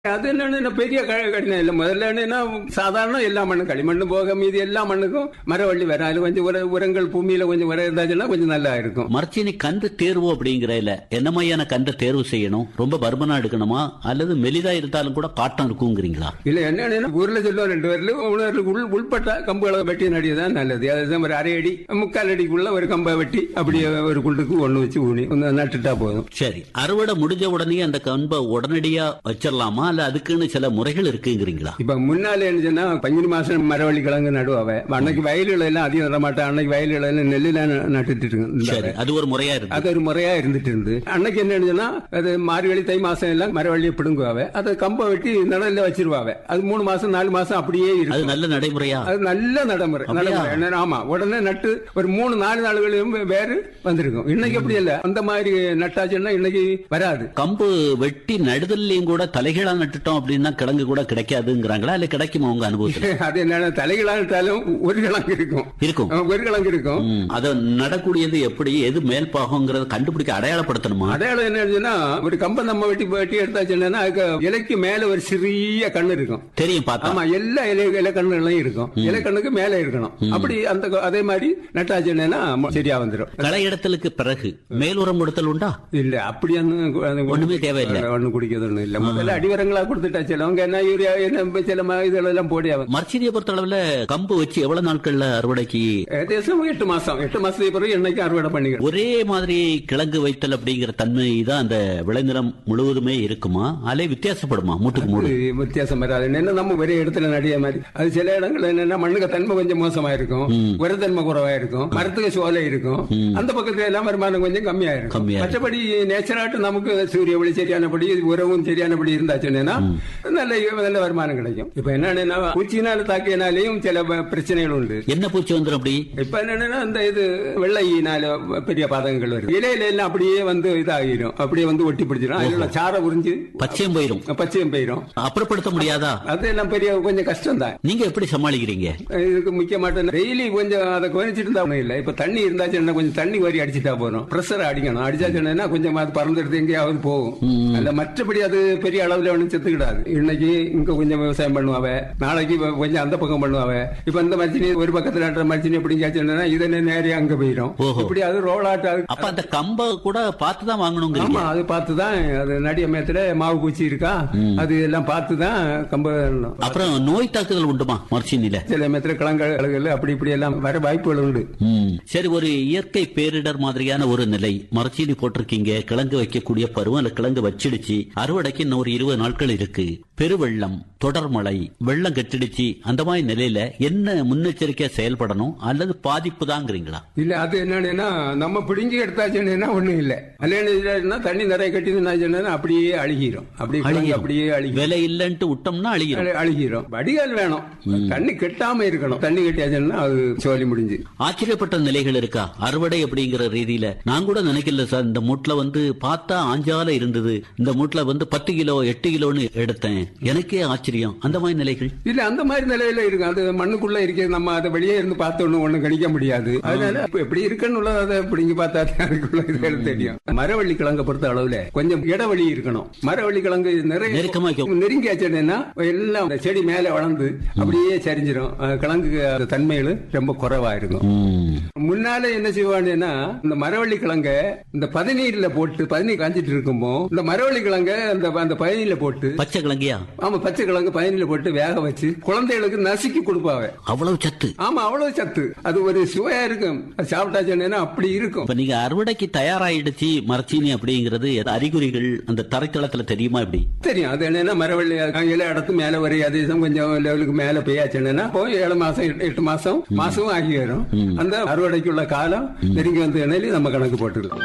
அது என்னன்னு பெரிய க- கடினம் இல்லை முதல்ல என்னன்னா சாதாரண எல்லா மண்ணும் களிமண்ணு போக மீதி எல்லா மண்ணுக்கும் மரவள்ளி வர அதுல கொஞ்சம் உர உரங்கள் பூமியில கொஞ்சம் உரம் இருந்தாச்சுன்னா கொஞ்சம் நல்லா இருக்கும் மரச்சீனி கன்று தேர்வு அப்படிங்கிறதுல என்ன மாதிரியான கன்றை தேர்வு செய்யணும் ரொம்ப பருமனா எடுக்கணுமா அல்லது மெலிதா இருந்தாலும் கூட காட்டம் இருக்குங்கிறீங்களா இல்ல என்னன்னா ஊர்ல சொல்லுவோம் ரெண்டு பேர்ல உணர்வு உள் உள்பட்ட கம்புகளை வெட்டி நடிகதான் நல்லது அது ஒரு அரை அடி முக்கால் அடிக்குள்ள ஒரு கம்பை வெட்டி அப்படியே ஒரு குண்டுக்கு ஒண்ணு வச்சு ஊனி ஒண்ணு நட்டுட்டா போதும் சரி அறுவடை முடிஞ்ச உடனே அந்த கன்பை உடனடியா வச்சிடலாமா அல்ல அதுக்குன்னு சில முறைகள் இருக்குங்கிறீங்களா இப்ப முன்னால என்ன சொன்னா பங்குனி மாசம் மரவள்ளி கிழங்கு நடுவாவ அன்னைக்கு வயல்கள் எல்லாம் அதிகம் நட மாட்டேன் அன்னைக்கு வயல்கள் எல்லாம் நெல்லுலாம் நட்டுட்டு சரி இருக்கு அது ஒரு முறையா இருக்கு அது ஒரு முறையா இருந்துட்டு இருந்து அன்னைக்கு என்ன சொன்னா அது மார்கழி தை மாசம் எல்லாம் மரவள்ளியை பிடுங்குவாவ அதை கம்பை வெட்டி நிழல்ல வச்சிருவாவ அது மூணு மாசம் நாலு மாசம் அப்படியே அது இருக்கும் நல்ல நடைமுறையா அது நல்ல நடைமுறை அப்படியா? நடைமுறை என்ன, ஆமா உடனே நட்டு ஒரு மூணு நாலு நாளுகளையும் வேறு வந்திருக்கும் இன்னைக்கு அப்படி இல்ல அந்த மாதிரி நட்டாச்சுன்னா இன்னைக்கு வராது கம்பு வெட்டி நடுதல்லையும் கூட தலைகீழா நட்டுட்டோம் அப்படின்னா கிழங்கு கூட கிடைக்காதுங்கிறாங்களா இல்ல கிடைக்குமா உங்க அனுபவத்துல அது என்னன்னா தலைகளாட்டாலும் ஒரு கிழங்கு இருக்கும் இருக்கும் அஹ் ஒரு கிழங்கு இருக்கும் ம், அத நடக்கூடியது எப்படி எது மேல் பாகங்கிறத கண்டுபிடிக்க அடையாளப்படுத்தணுமா அடையாளம் என்னன்னா ஒரு கம்பை நம்ம வெட்டி வெட்டி எடுத்தாச்சுன்னா அதுக்கு இலைக்கு மேல ஒரு சிறிய கண்ணு இருக்கும் தெரியும் பார்த்தா ஆமா எல்லா இலை இலக்கண்ணுகளையும் இருக்கும் இலக்கண்ணுக்கு மேல இருக்கணும் அப்படி அந்த அதே மாதிரி நட்டாச்சுன்னா சரியா வந்துடும் களை இடத்தலுக்கு பிறகு மேலுரம் கொடுத்தல் உண்டா இல்ல அப்படி அந்த ஒண்ணுமே தேவையில்லை. ஒண்ணு குடிக்கிறது ஒண்ணும் இல்ல முதல்ல அடிவரங்களா கொடுத்துட்டா சிலவங்க என்ன யூரியா என்ன சில ம- இதெல்லாம் போடி ஆகும் மர்ச்சீனியை பொறுத்த அளவுல கம்பு வச்சு எவ்வளவு நாட்கள்ல அறுவடைக்கு ஏகദേശம் எட்டு மாசம் எட்டு மாசத்துக்கு பிறகு என்னைக்கு அறுவடை பண்ணிக்கிறோம் ஒரே மாதிரி கிழங்கு வைத்தல் அப்படிங்கிற தன்மை தான் அந்த விளைநிலம் முழுவதுமே இருக்குமா அல்ல வித்தியாசப்படுமா மூட்டுக்கு மூடு வித்தியாசம் வராது என்ன நம்ம ஒரே இடத்துல நடிய மாதிரி அது சில இடங்கள்ல என்னன்னா மண்ணுக்கு தன்மை கொஞ்சம் மோசமா இருக்கும் உரத்தன்மை குறைவா இருக்கும் மரத்துக்கு சோலை இருக்கும் அந்த பக்கத்துல எல்லாம் வருமானம் கொஞ்சம் கம்மியா இருக்கும் கம்மியா இருக்கும். மற்றபடி நேச்சராட்டு நமக்கு சூரிய ஒளி சரியானபடி உரவும் சரியானபடி இருந்தாச்சுன்னா நல்ல நல்ல வருமானம் கிடைக்கும் இப்ப என்னன்னா பூச்சியினால தாக்கியனாலேயும் சில ப- பிரச்சனைகள் உண்டு என்ன பூச்சி வந்துடும் அப்படி இப்ப என்னன்னா இந்த இது வெள்ளையினால பெரிய பாதகங்கள் வருது இலையில எல்லாம் அப்படியே வந்து இதாகிரும் அப்படியே வந்து ஒட்டி பிடிச்சிடும் அதுல உள்ள சாரை உறிஞ்சு பச்சையம் போயிரும் பச்சையும் போயிரும் அப்புறப்படுத்த முடியாதா அது எல்லாம் பெரிய கொஞ்சம் கஷ்டம் தான் நீங்க எப்படி சமாளிக்கிறீங்க இதுக்கு முக்கியமாட்ட டெய்லி கொஞ்சம் அதை கவனிச்சுட்டு இருந்தா ஒண்ணும் இல்ல இப்ப தண்ணி இருந்தாச்சுன்னா கொஞ்சம் தண்ணி வரி அடிச்சுட்டா போறோம் பிரஷர் அடிக்கணும் அடிச்சாச்சுன்னா கொஞ்சம் அது பறந்துடுது எங்கேயாவது போகும் அல்ல மற்றபடி அது பெரிய அளவுல ஒன்றும் செத்துக்கிடாது இன்னைக்கு இங்க கொஞ்சம் விவசாயம் பண்ணுவாவ நாளைக்கு வ- கொஞ்சம் அந்த பக்கம் பண்ணுவாவ இப்ப இந்த மச்சினி ஒரு பக்கத்துல நட்டுற மச்சினி எப்படிங்காச்சுன்னா இதை நேரே அங்க போயிடும் ஓஹோ. இப்படி அது ரோல் ஆட் அப்ப அந்த கம்ப கூட பார்த்து தான் வாங்கணுங்கிறீங்க ஆமா அது பார்த்து தான் அது நடிய மேத்துல மாவு பூச்சி இருக்கா அது எல்லாம் பார்த்து தான் கம்ப நடணும். அப்புறம் நோய் தாக்குதல் உண்டுமா மர்ச்சீனில சில மேத்துல கிழங்குகள் அப்படி இப்படி எல்லாம் வர வாய்ப்புகள் உண்டு ம். சரி ஒரு இயற்கை பேரிடர் மாதிரியான ஒரு நிலை மரச்சீனி போட்டிருக்கீங்க கிழங்கு வைக்கக்கூடிய பருவம் அந்த கிழங்கு வச்சிடுச்சு அறுவடைக்கு இன்னும் ஒரு இருபது நாட்கள் இருக்கு பெருவெள்ளம் தொடர்மழை வெள்ளம் கட்டிடுச்சு அந்த மாதிரி நிலையில என்ன முன்னெச்சரிக்கையா செயல்படணும் அல்லது பாதிப்பு தாங்கிறீங்களா இல்ல அது என்னன்னா நம்ம பிடுங்கி எடுத்தாச்சுன்னா ஒண்ணும் இல்ல அல்ல தண்ணி நிறைய கட்டினா அப்படியே அழுகிரும் அப்படியே கிழங்கு அப்படியே அழுகி விலை இல்லைன்ட்டு விட்டோம்னா அழிகிறோம் அழு- அழுகிரும் வடிகால் வேணும் தண்ணி கெட்டாம இருக்கணும் தண்ணி கட்டியாச்சுன்னா அது சோழி முடிஞ்சு ஆச்சரியப்பட்ட நிலைகள் இருக்கா அறுவடை அப்படிங்கிற ரீதியில நான் கூட நினைக்கல சார் இந்த மூட்ல வந்து பார்த்தா ஆஞ்சால இருந்தது இந்த மூட்ல வந்து பத்து கிலோ எட்டு கிலோன்னு எடுத்தேன் எனக்கே ஆச்சரியம் அந்த மாதிரி நிலைகள் இல்ல அந்த மாதிரி நிலையில இருக்கு அது மண்ணுக்குள்ள இருக்கிறது நம்ம அதை வெளியே இருந்து பார்த்தோன்னு ஒண்ணும் கணிக்க முடியாது அதனால இப்ப எப்படி இருக்குன்னு உள்ளதை அதை பிடிங்கி பார்த்தா தான் அதுக்குள்ள இது தெரியும் மரவள்ளி கிழங்க பொறுத்த அளவுல கொஞ்சம் இடைவெளி இருக்கணும் மரவள்ளி கிழங்கு நிறைய நெருக்கமா வைக்க- நெருங்கி ஆச்சுன்னா எல்லாம் அந்த செடி மேல வளர்ந்து அப்படியே சரிஞ்சிரும் அஹ் கிழங்கு அந்த தன்மைகள் ரொம்ப குறைவா இருக்கும் ம். முன்னால என்ன செய்வாங்கன்னா இந்த மரவள்ளி கிழங்க இந்த பதநீர்ல போட்டு பதநீர் காஞ்சிட்டு இருக்கும்போ இந்த மரவள்ளி கிழங்க அந்த அந்த பதநீர்ல போட்டு பச்சை கிழங்கியா ஆமா பச்சை கிழங்கு பதநீர்ல போட்டு வேக வச்சு குழந்தைகளுக்கு நசுக்கி கொடுப்பாவ அவ்வளவு சத்து ஆமா அவ்வளவு சத்து அது ஒரு சுவையா இருக்கும் அது சாப்பிட்டாச்சுன்னா அப்படி இருக்கும் இப்ப நீங்க அறுவடைக்கு தயாராயிடுச்சு மரச்சீனி அப்படிங்கிறது எது அறிகுறிகள் அந்த தரைத்தளத்துல தெரியுமா இப்படி தெரியும் அது என்னன்னா மரவள்ளி அஹ், எல்லா இடத்துக்கும் மேல வரையும் அதேசம் கொஞ்சம் லெவலுக்கு மேல பெய்யாச்சுன்னா இப்போ ஏழு மாசம் எட்டு- எட்டு மாசம் மாசமும் ஆகி வரும் அந்த அறுவடைக்குள்ள காலம் நெருங்கி வந்து இணையில நம்ம கணக்கு போட்டுக்கலாம்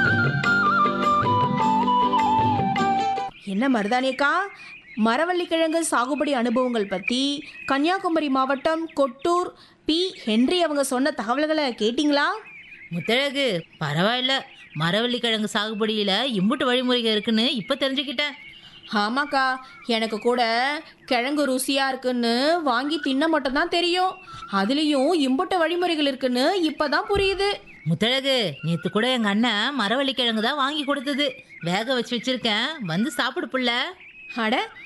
என்ன மருதானியக்கா மரவள்ளி கிழங்கு சாகுபடி அனுபவங்கள் பற்றி கன்னியாகுமரி மாவட்டம் கொட்டூர் பி ஹென்றி அவங்க சொன்ன தகவல்களை கேட்டிங்களா முத்தழகு பரவாயில்ல மரவள்ளி கிழங்கு சாகுபடியில இம்புட்டு வழிமுறைகள் இருக்குன்னு இப்ப தெரிஞ்சுக்கிட்டேன் ஆமாக்கா எனக்கு கூட கிழங்கு ருசியாக இருக்குன்னு வாங்கி தின்ன மட்டும்தான் தெரியும் அதுலேயும் இம்புட்ட வழிமுறைகள் இருக்குன்னு இப்போ தான் புரியுது முத்தழகு நேத்து கூட எங்க அண்ணன் மரவள்ளி கிழங்கு தான் வாங்கி கொடுத்தது வேக வச்சு வச்சிருக்கேன் வந்து சாப்பிடு புள்ள அட